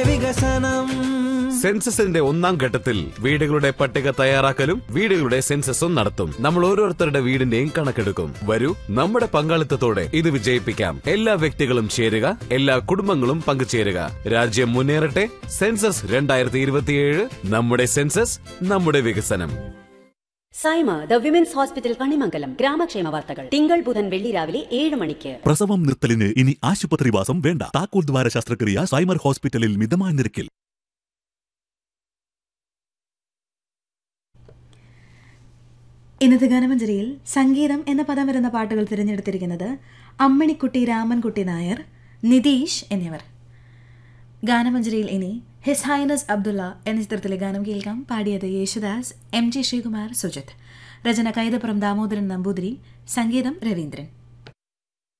വികസനം സെൻസസിന്റെ ഒന്നാം ഘട്ടത്തിൽ വീടുകളുടെ പട്ടിക തയ്യാറാക്കലും വീടുകളുടെ സെൻസസും നടത്തും നമ്മൾ ഓരോരുത്തരുടെ വീടിന്റെയും കണക്കെടുക്കും വരൂ നമ്മുടെ പങ്കാളിത്തത്തോടെ ഇത് വിജയിപ്പിക്കാം എല്ലാ വ്യക്തികളും ചേരുക എല്ലാ കുടുംബങ്ങളും പങ്കുചേരുക രാജ്യം മുന്നേറട്ടെ സെൻസസ് രണ്ടായിരത്തി ഇരുപത്തിയേഴ് നമ്മുടെ സെൻസസ് നമ്മുടെ വികസനം Saima the women's hospital Kanimangalam ഗ്രാമക്ഷേമ വാർത്തകൾ തിങ്കൾ ബുധൻ വെള്ളി രാവിലെ ഏഴ് മണിക്ക് പ്രസവം നിർത്തലിന് ഇനി ആശുപത്രിവാസം വേണ്ട താക്കോൽ ദ്വാര ശസ്ത്രക്രിയ സൈമർ ഹോസ്പിറ്റലിൽ മിതമായ നിരക്കിൽ ഇന്നത്തെ ഗാനമഞ്ജരിയിൽ സംഗീതം എന്ന പദം വരുന്ന പാട്ടുകൾ തിരഞ്ഞെടുത്തിരിക്കുന്നത് അമ്മണിക്കുട്ടി രാമൻകുട്ടി നായർ നിതീഷ് എന്നിവർ ഗാനമഞ്ജരിയിൽ ഇനി ഹിസ് ഹൈനസ് അബ്ദുള്ള എന്ന ചിത്രത്തിലെ ഗാനം കേൾക്കാം പാടിയത് യേശുദാസ് എം ജി ശ്രീകുമാർ സുജിത് രചന കൈതപ്പുറം ദാമോദരൻ നമ്പൂതിരി സംഗീതം രവീന്ദ്രൻ